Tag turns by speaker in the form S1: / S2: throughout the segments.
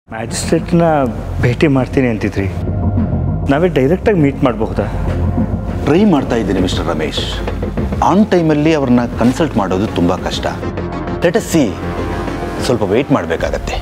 S1: ಮ್ಯಾಜಿಸ್ಟ್ರೇಟ್ನ ಭೇಟಿ ಮಾಡ್ತೀನಿ ಅಂತಿದ್ರಿ ನಾವೇ ಡೈರೆಕ್ಟಾಗಿ ಮೀಟ್ ಮಾಡಬಹುದಾ
S2: ಟ್ರೈ ಮಾಡ್ತಾ ಇದ್ದೀನಿ ಮಿಸ್ಟರ್ ರಮೇಶ್ ಆನ್ ಟೈಮಲ್ಲಿ ಅವ್ರನ್ನ ಕನ್ಸಲ್ಟ್ ಮಾಡೋದು ತುಂಬ ಕಷ್ಟ ಲೆಟ್ ಸಿ ಸ್ವಲ್ಪ ವೆಯ್ಟ್ ಮಾಡಬೇಕಾಗತ್ತೆ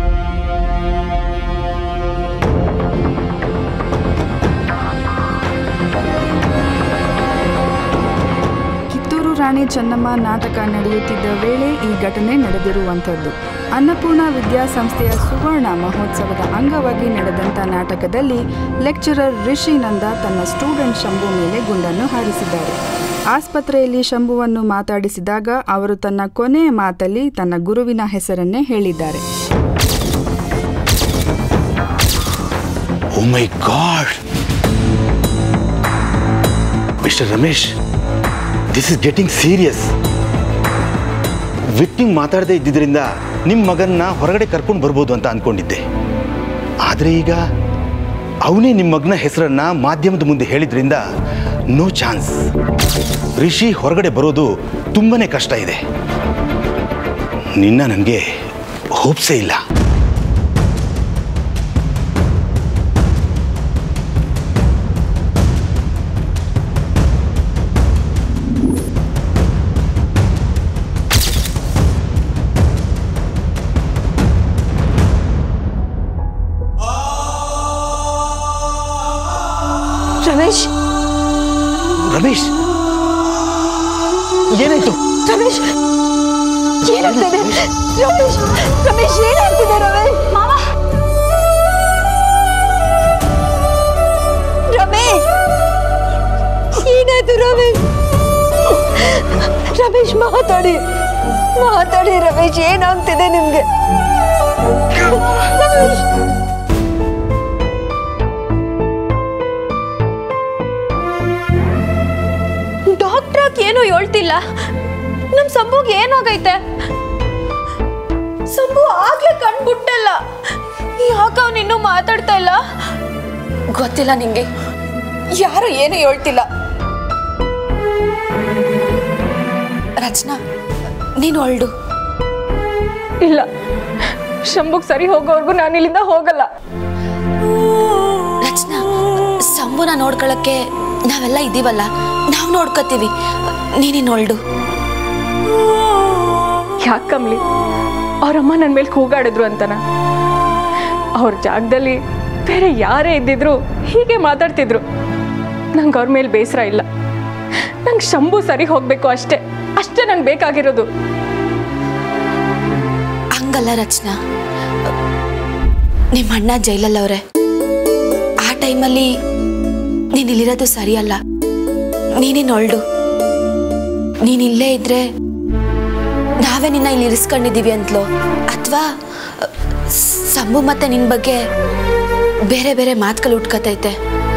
S3: ಕಿತ್ತೂರು ರಾಣಿ ಚೆನ್ನಮ್ಮ ನಾಟಕ ನಡೆಯುತ್ತಿದ್ದ ವೇಳೆ ಈ ಘಟನೆ ನಡೆದಿರುವಂಥದ್ದು ಅನ್ನಪೂರ್ಣ ವಿದ್ಯಾಸಂಸ್ಥೆಯ ಸುವರ್ಣ ಮಹೋತ್ಸವದ ಅಂಗವಾಗಿ ನಡೆದಂಥ ನಾಟಕದಲ್ಲಿ ಲೆಕ್ಚರರ್ ರಿಷಿನಂದ ತನ್ನ ಸ್ಟೂಡೆಂಟ್ ಶಂಭು ಮೇಲೆ ಗುಂಡನ್ನು ಹಾರಿಸಿದ್ದಾರೆ ಆಸ್ಪತ್ರೆಯಲ್ಲಿ ಶಂಭುವನ್ನು ಮಾತಾಡಿಸಿದಾಗ ಅವರು ತನ್ನ ಕೊನೆಯ ಮಾತಲ್ಲಿ ತನ್ನ ಗುರುವಿನ ಹೆಸರನ್ನೇ ಹೇಳಿದ್ದಾರೆ
S2: oh my god mister Ramesh this is getting serious victim ಮಾತಾಡದೇ ಇದ್ದಿದ್ದರಿಂದ ನಿಮ್ಮ ಮಗನ್ನ ಹೊರಗಡೆ ಕರ್ಕೊಂಡು ಬರ್ಬೋದು ಅಂತ ಅಂದ್ಕೊಂಡಿದ್ದೆ ಆದರೆ ಈಗ ಅವನೇ ನಿಮ್ಮ ಮಗನ ಹೆಸರನ್ನ ಮಾಧ್ಯಮದ ಮುಂದೆ ಹೇಳಿದ್ರಿಂದ ನೋ ಚಾನ್ಸ್ ರಿಷಿ ಹೊರಗಡೆ ಬರೋದು ತುಂಬನೇ ಕಷ್ಟ ಇದೆ ನಿನ್ನ ನನಗೆ ಹೋಪ್ಸೇ ಇಲ್ಲ
S4: ರಮೇಶ್
S2: ರಮೇಶ್ ಏನಾಯ್ತು
S4: ರಮೇಶ್ ಏನಾಗ್ತಿದೆ ರಮೇಶ್ ರಮೇಶ್ ಏನಾಗ್ತಿದೆ ರಮೇಶ್ ರಮೇಶ್ ಏನಾಯ್ತು ರಮೇಶ್ ರಮೇಶ್ ಮಾತಾಡಿ ಮಾತಾಡಿ ರಮೇಶ್ ಏನಾಗ್ತಿದೆ ನಿಮ್ಗೆ ರಮೇಶ್
S5: ಡಾಕ್ಟ್ರ್ ಏನು ಹೇಳ್ತಿಲ್ಲ ನಮ್ ಸಂಭುಗ್ ಏನಾಗೈತೆ ಸಂಭು ಆಗ್ಲೇ ಕಣ್ಬಿಟ್ಟಲ್ಲ ಯಾಕ ಅವ್ನು ಇನ್ನೂ ಮಾತಾಡ್ತಾ ಇಲ್ಲ ಗೊತ್ತಿಲ್ಲ ನಿಂಗೆ ಯಾರು ಏನು ಹೇಳ್ತಿಲ್ಲ ರಚನಾ ನೀನು ಹೊಳ್ಡು
S6: ಇಲ್ಲ ಶಂಭುಗ್ ಸರಿ ಹೋಗೋವರೆಗೂ ನಾನು ಇಲ್ಲಿಂದ ಹೋಗಲ್ಲ
S5: ರಚನಾ ಸಂಭುನ ನೋಡ್ಕೊಳಕ್ಕೆ ನಾವೆಲ್ಲ ಇದೀವಲ್ಲ ನಾವು ನೋಡ್ಕೋತೀವಿ ನೀನಿನ್ ಹೊಳ್ಡು
S6: ಯಾಕೆ ಕಮ್ಲಿ ಅವರಮ್ಮ ನನ್ನ ಮೇಲೆ ಕೂಗಾಡಿದ್ರು ಅಂತನ ಅವ್ರ ಜಾಗದಲ್ಲಿ ಬೇರೆ ಯಾರೇ ಇದ್ದಿದ್ರು ಹೀಗೆ ಮಾತಾಡ್ತಿದ್ರು ನಂಗೆ ಅವ್ರ ಮೇಲೆ ಬೇಸರ ಇಲ್ಲ ನಂಗೆ ಶಂಭು ಸರಿ ಹೋಗಬೇಕು ಅಷ್ಟೇ ಅಷ್ಟೇ ನಂಗೆ ಬೇಕಾಗಿರೋದು
S5: ಹಂಗಲ್ಲ ರಚನಾ ನಿಮ್ಮ ಅಣ್ಣ ಜೈಲಲ್ಲವ್ರೆ ಆ ಟೈಮಲ್ಲಿ ನೀನ್ ಇಲ್ಲಿರೋದು ಸರಿಯಲ್ಲ ನೀನಿನ್ ಹೊಳ್ಡು ನೀನ್ ಇಲ್ಲೇ ಇದ್ರೆ ನಾವೇ ನಿನ್ನ ಇಲ್ಲಿ ಇರಿಸ್ಕೊಂಡಿದೀವಿ ಅಂತಲೋ ಅಥವಾ ಸಂಭು ಮತ್ತೆ ನಿನ್ ಬಗ್ಗೆ ಬೇರೆ ಬೇರೆ ಮಾತುಗಳು ಉಟ್ಕತೈತೆ